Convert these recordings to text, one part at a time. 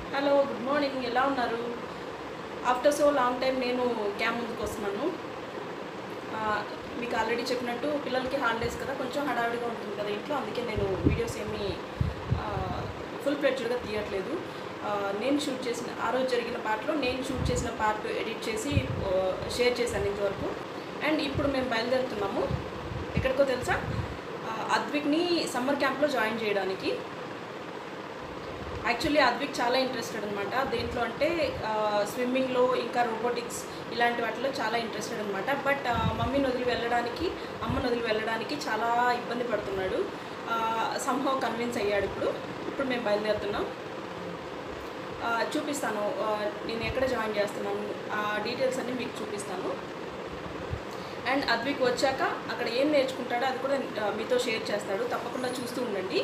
Hello good morning ఎలా ఉన్నారు after so long time నేను క్యామ్ ముందుకు వస్తున్నాను ఆ, మీకు ఆల్రెడీ చెప్పినట్టు పిల్లలకి హాలిడేస్ కదా కొంచెం హడావిడిగా ఉంటుంది కదా ఇంట్లో అందుకే నేను వీడియోస్ ఏమీ ఫుల్ ఫ్లెడ్జ్డ్గా తీయట్లేదు ఆ, నేను షూట్ చేసిన ఆ రోజు జరిగిన పార్ట్లో నేను షూట్ చేసిన పార్ట్ ఎడిట్ చేసి షేర్ చేశాను ఇంతవరకు అండ్ ఇప్పుడు మేము బయలుదేరుతున్నాము ఎక్కడికో తెలుసా ఆ, అద్విక్ని సమ్మర్ క్యాంప్లో జాయిన్ చేయడానికి యాక్చువల్లీ అద్విక్ చాలా ఇంట్రెస్టెడ్ అనమాట దేంట్లో అంటే స్విమ్మింగ్లో ఇంకా రోబోటిక్స్ ఇలాంటి వాటిలో చాలా ఇంట్రెస్టెడ్ అనమాట బట్ మమ్మీని వదిలి వెళ్ళడానికి అమ్మని వదిలి వెళ్ళడానికి చాలా ఇబ్బంది పడుతున్నాడు సంహవ్ కన్విన్స్ అయ్యాడు ఇప్పుడు ఇప్పుడు మేము బయలుదేరుతున్నాం ఆ, చూపిస్తాను ఆ, నేను ఎక్కడ జాయిన్ చేస్తున్నాను ఆ డీటెయిల్స్ అన్నీ మీకు చూపిస్తాను అండ్ అద్విక్ వచ్చాక అక్కడ ఏం నేర్చుకుంటాడో అది కూడా ఆ, మీతో షేర్ చేస్తాడు తప్పకుండా చూస్తూ ఉండండి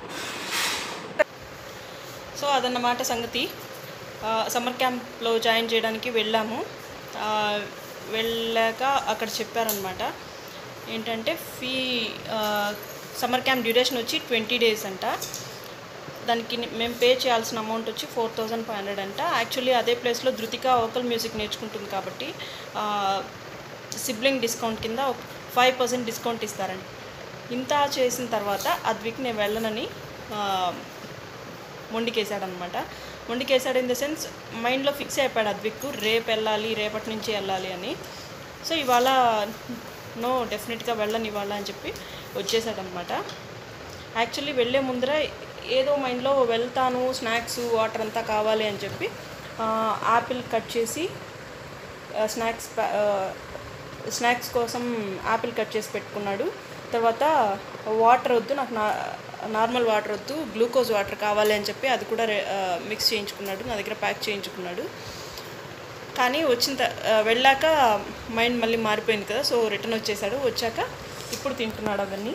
సో అదన్నమాట సంగతి ఆ, సమ్మర్ క్యాంప్లో జాయిన్ చేయడానికి వెళ్ళాము ఆ, వెళ్ళాక అక్కడ చెప్పారనమాట ఏంటంటే ఫీ ఆ, సమ్మర్ క్యాంప్ డ్యూరేషన్ వచ్చి ట్వంటీ డేస్ అంట దానికి ని- మేము పే చేయాల్సిన అమౌంట్ వచ్చి ఫోర్ థౌజండ్ ఫైవ్ హండ్రెడ్ అంట యాక్చువల్లీ అదే ప్లేస్లో ధృతిక వోకల్ మ్యూజిక్ నేర్చుకుంటుంది కాబట్టి సిబ్లింగ్ డిస్కౌంట్ కింద ఫైవ్ పర్సెంట్ డిస్కౌంట్ ఇస్తారండి ఇంత చేసిన తర్వాత అద్విక్ నేను వెళ్ళనని ఆ, మొండికేశాడనమాట మొండికేశాడు ఇన్ ద సెన్స్ మైండ్లో ఫిక్స్ అయిపోయాడు అద్విక్ రేపు వెళ్ళాలి రేపటి నుంచి వెళ్ళాలి అని సో ఇవాళ నో డెఫినెట్గా వెళ్ళని ఇవాళ అని చెప్పి వచ్చేసాడనమాట యాక్చువల్లీ వెళ్ళే ముందర ఏదో మైండ్లో వెళ్తాను స్నాక్స్ వాటర్ అంతా కావాలి అని చెప్పి యాపిల్ కట్ చేసి స్నాక్స్ స్నాక్స్ కోసం యాపిల్ కట్ చేసి పెట్టుకున్నాడు తర్వాత వాటర్ వద్దు నాకు నా నార్మల్ వాటర్ వద్దు గ్లూకోజ్ వాటర్ కావాలి అని చెప్పి అది కూడా మిక్స్ చేయించుకున్నాడు నా దగ్గర ప్యాక్ చేయించుకున్నాడు కానీ వచ్చిన త- ఆ, వెళ్ళాక మైండ్ మళ్ళీ మారిపోయింది కదా సో రిటర్న్ వచ్చేసాడు వచ్చాక ఇప్పుడు తింటున్నాడు అవన్నీ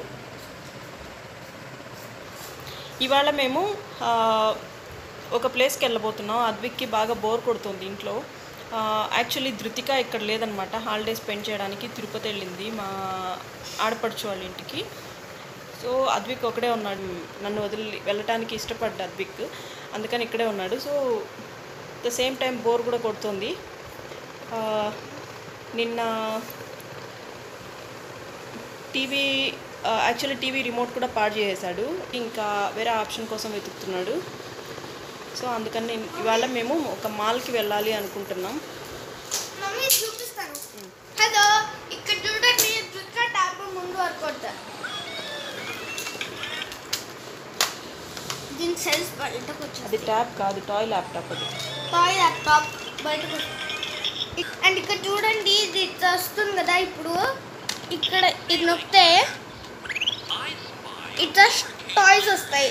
ఇవాళ మేము ఆ, ఒక ప్లేస్కి వెళ్ళబోతున్నాం అద్విక్కి బాగా బోర్ కొడుతుంది ఇంట్లో యాక్చువల్లీ ధృతిక ఇక్కడ లేదనమాట హాలిడేస్ స్పెండ్ చేయడానికి తిరుపతి వెళ్ళింది మా ఆడపడుచు వాళ్ళ ఇంటికి సో అద్విక్ ఒకడే ఉన్నాడు నన్ను వదిలి వెళ్ళటానికి ఇష్టపడ్డ అద్విక్ అందుకని ఇక్కడే ఉన్నాడు so the same time bore కూడా కొడుతుంది ఆ, నిన్న టీవీ యాక్చువల్లీ టీవీ రిమోట్ కూడా పాడు చేసేసాడు ఇంకా వేరే ఆప్షన్ కోసం వెతుకుతున్నాడు సో అందుకని నేను ఇవాళ మేము ఒక మాల్కి వెళ్ళాలి అనుకుంటున్నాం మమ్మీ చూపిస్తాను హలో ఇక్కడ చూడండి దుర్గా ట్యాప్ ముందు వర్కౌట్ దీని సెల్స్ బయటకు వచ్చింది అది ట్యాబ్ కాదు టాయ్ ల్యాప్టాప్ అది టాయ్ ల్యాప్టాప్ బయటకు అండ్ ఇక్కడ చూడండి ఇది ఇట్లా వస్తుంది కదా ఇప్పుడు ఇక్కడ ఇది నొక్కితే ఇట్లా టాయ్స్ వస్తాయి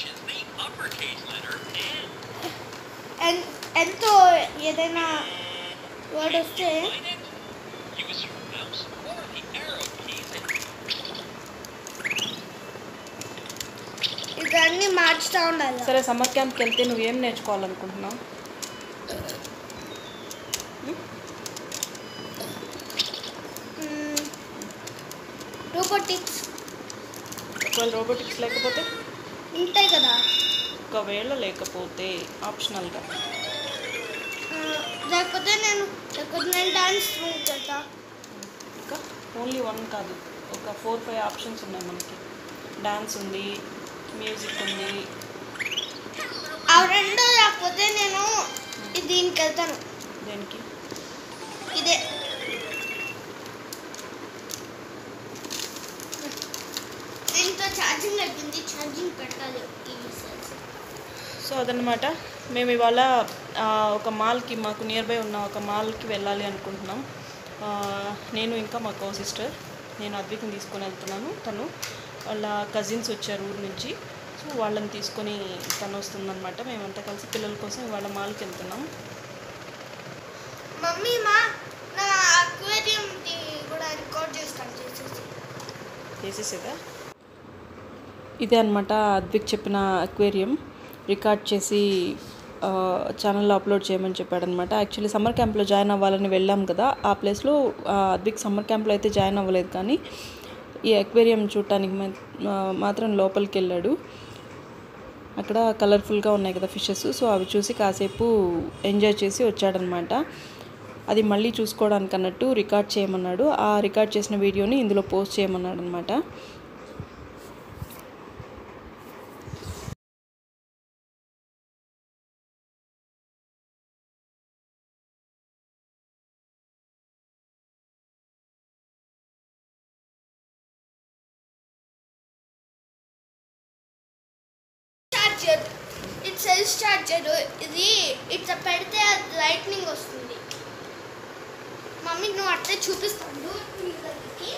ఎన్- ఎంతో ఏదైనా వర్డ్ వస్తే ఇదన్నీ మార్చుతూ ఉండాలి సరే సమ్మర్ క్యాంప్కి వెళ్తే నువ్వేం నేర్చుకోవాలనుకుంటున్నావు రోబోటిక్స్ ఒకవేళ రోబోటిక్స్ లేకపోతే ఉంటాయి కదా ఒకవేళ లేకపోతే ఆప్షనల్గా ఆ, లేకపోతే నేను లేకపోతే నేను డాన్స్ చేస్తా ఇంకా ఓన్లీ వన్ కాదు ఒక ఫోర్ ఫైవ్ ఆప్షన్స్ ఉన్నాయి మనకి డాన్స్ ఉంది మ్యూజిక్ ఉంది ఆ రెండు లేకపోతే నేను ఇది దీనికి వెళ్తాను దేనికి ఇదే దీంతో ఛార్జింగ్ అయిపోయింది ఛార్జింగ్ పెట్టాలి ఈ సెల్స్ సో అదనమాట మేము ఇవాళ ఆ, ఒక మాల్కి మాకు నియర్ బై ఉన్న ఒక మాల్కి వెళ్ళాలి అనుకుంటున్నాం ఆ, నేను ఇంకా మా కో సిస్టర్ నేను అద్విక్ని తీసుకొని వెళ్తున్నాను తను వాళ్ళ కజిన్స్ వచ్చారు ఊరు నుంచి సో వాళ్ళని తీసుకొని తను వస్తుందన్నమాట మేమంతా కలిసి పిల్లల కోసం ఇవాళ మాల్కి వెళ్తున్నాం మమ్మీ మా నా అక్వేరియం కూడా రికార్డ్ చేస్తాను చేసేసి చేసేసేదా ఇదే అనమాట అద్విక్ చెప్పిన అక్వేరియం రికార్డ్ చేసి ఆ, ఛానల్లో అప్లోడ్ చేయమని చెప్పాడనమాట యాక్చువల్లీ సమ్మర్ క్యాంప్లో జాయిన్ అవ్వాలని వెళ్ళాం కదా ఆ ప్లేస్లో ఆ, అద్విక్ సమ్మర్ క్యాంప్లో అయితే జాయిన్ అవ్వలేదు కానీ ఈ అక్వేరియం చూడటానికి మా- ఆ, మాత్రం లోపలికి వెళ్ళాడు అక్కడ కలర్ఫుల్గా ఉన్నాయి కదా ఫిషెస్ సో అవి చూసి కాసేపు ఎంజాయ్ చేసి వచ్చాడనమాట అది మళ్ళీ చూసుకోవడానికి అన్నట్టు రికార్డ్ చేయమన్నాడు ఆ రికార్డ్ చేసిన వీడియోని ఇందులో పోస్ట్ చేయమన్నాడు అనమాట చార్జర్ ఇది సెల్స్ చార్జర్ ఇది ఇట్లా పెడితే అది లైట్నింగ్ వస్తుంది మమ్మీ నువ్వు అట్లే చూపిస్తాను మీ దగ్గరికి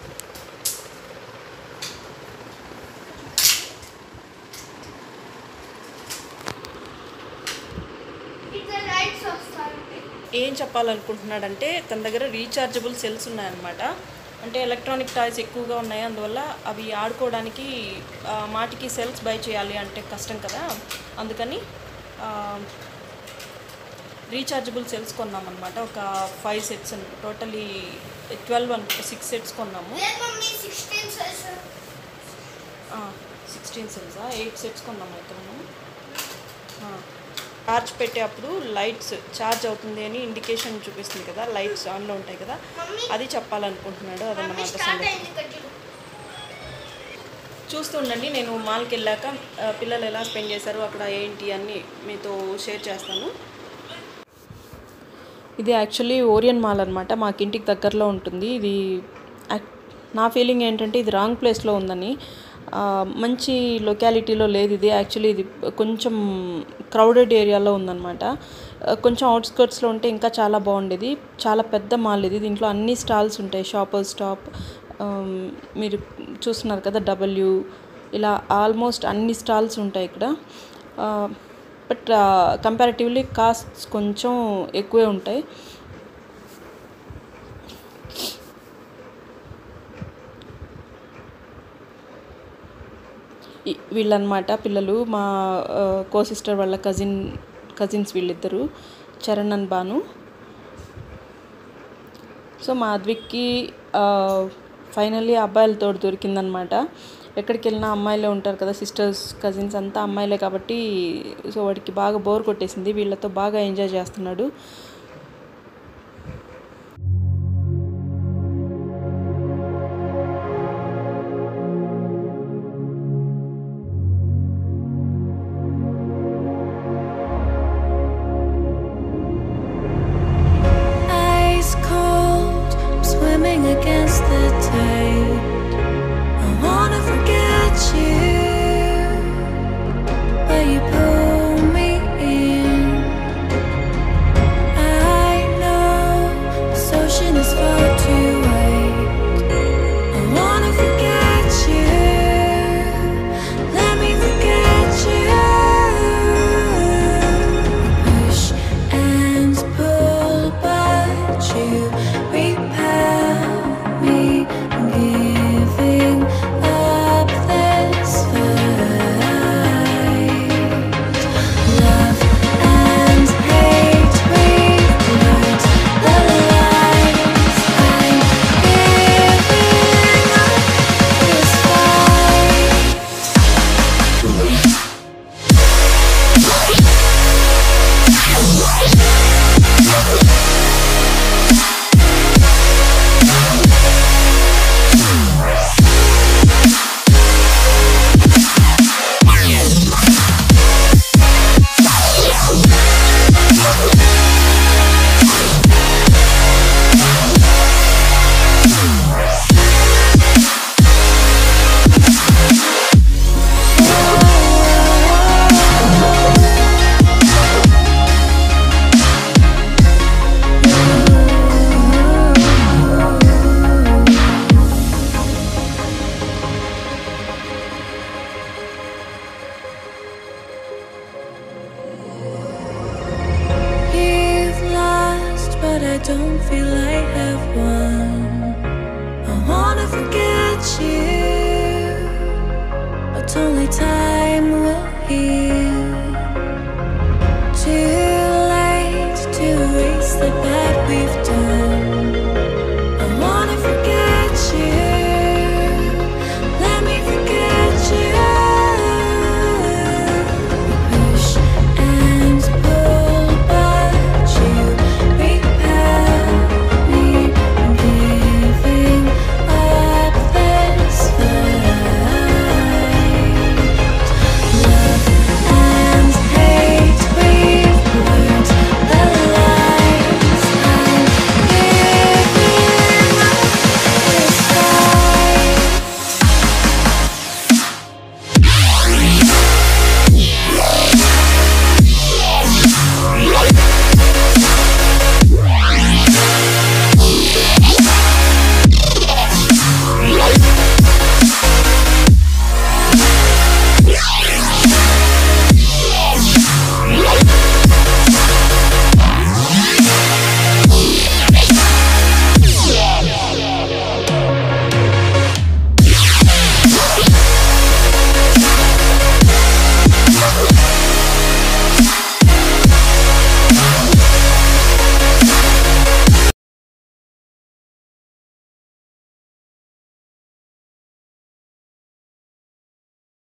ఇట్లా లైట్స్ వస్తాయి ఏం చెప్పాలనుకుంటున్నాడంటే తన దగ్గర రీఛార్జబుల్ సెల్స్ ఉన్నాయన్నమాట అంటే ఎలక్ట్రానిక్ టాయ్స్ ఎక్కువగా ఉన్నాయి అందువల్ల అవి ఆడుకోవడానికి ఆ, మాటికి సెల్స్ బై చేయాలి అంటే కష్టం కదా అందుకని రీఛార్జబుల్ సెల్స్ కొన్నామన్నమాట ఒక ఫైవ్ సెట్స్ టోటలీ ట్వెల్వ్ అన్ సిక్స్ సెట్స్ కొన్నాము లేదు మమ్మీ సిక్స్టీన్ సెల్స్ సిక్స్టీన్ సెల్సా ఎయిట్ సెట్స్ కొన్నాము అయితే మనం ఛార్జ్ పెట్టేటప్పుడు లైట్స్ ఛార్జ్ అవుతుంది అని ఇండికేషన్ చూపిస్తుంది కదా లైట్స్ ఆన్లో ఉంటాయి కదా మమ్మీ అది చెప్పాలనుకుంటున్నాడు మమ్మీ అదన్నమాట స్టార్ట్ సంగతి అయింది ఇక్కడ చూడు చూస్తూ ఉండండి నేను మాల్కి వెళ్ళాక ఆ, పిల్లలు ఎలా స్పెండ్ చేశారు అక్కడ ఏంటి అన్ని మీతో షేర్ చేస్తాను ఇది యాక్చువల్లీ ఓరియన్ మాల్ అనమాట మాకు ఇంటికి దగ్గరలో ఉంటుంది ఇది యాక్- నా ఫీలింగ్ ఏంటంటే ఇది రాంగ్ ప్లేస్లో ఉందని ఆ, మంచి లొకాలిటీలో లేదు ఇది యాక్చువల్లీ ఇది కొంచెం క్రౌడెడ్ ఏరియాలో ఉందన్నమాట ఆ, కొంచెం అవుట్స్కర్ట్స్లో ఉంటే ఇంకా చాలా బాగుండేది చాలా పెద్ద మాల్ ఇది దీంట్లో అన్ని స్టాల్స్ ఉంటాయి షాపర్ స్టాప్ మీరు చూస్తున్నారు కదా డబ్ల్యూ ఇలా ఆల్మోస్ట్ అన్ని స్టాల్స్ ఉంటాయి ఇక్కడ బట్ కంపారిటివ్లీ కాస్ట్స్ కొంచెం ఎక్కువే ఉంటాయి ఈ- వీళ్ళన్నమాట పిల్లలు మా కో సిస్టర్ వాళ్ళ కజిన్ కజిన్స్ వీళ్ళిద్దరు చరణ్ అండ్ బాను సో మా అద్విక్కి ఫైనల్లీ అబ్బాయిల తోడు దొరికిందనమాట ఎక్కడికి వెళ్ళినా అమ్మాయిలే ఉంటారు కదా సిస్టర్స్ కజిన్స్ అంతా అమ్మాయిలే కాబట్టి సో వాడికి బాగా బోర్ కొట్టేసింది వీళ్ళతో బాగా ఎంజాయ్ చేస్తున్నాడు Ice cold, I'm swimming against the tide. I wanna forget you, but you pull me in. I know this ocean is far too wide. I wanna forget you. Let me forget you. Push and pull, but you repel me, giving up this fight. Love and hate, we've learned the lines. I'm giving up this fight. You've lost, but I don't feel I have won. I wanna forget you, but only time will heal.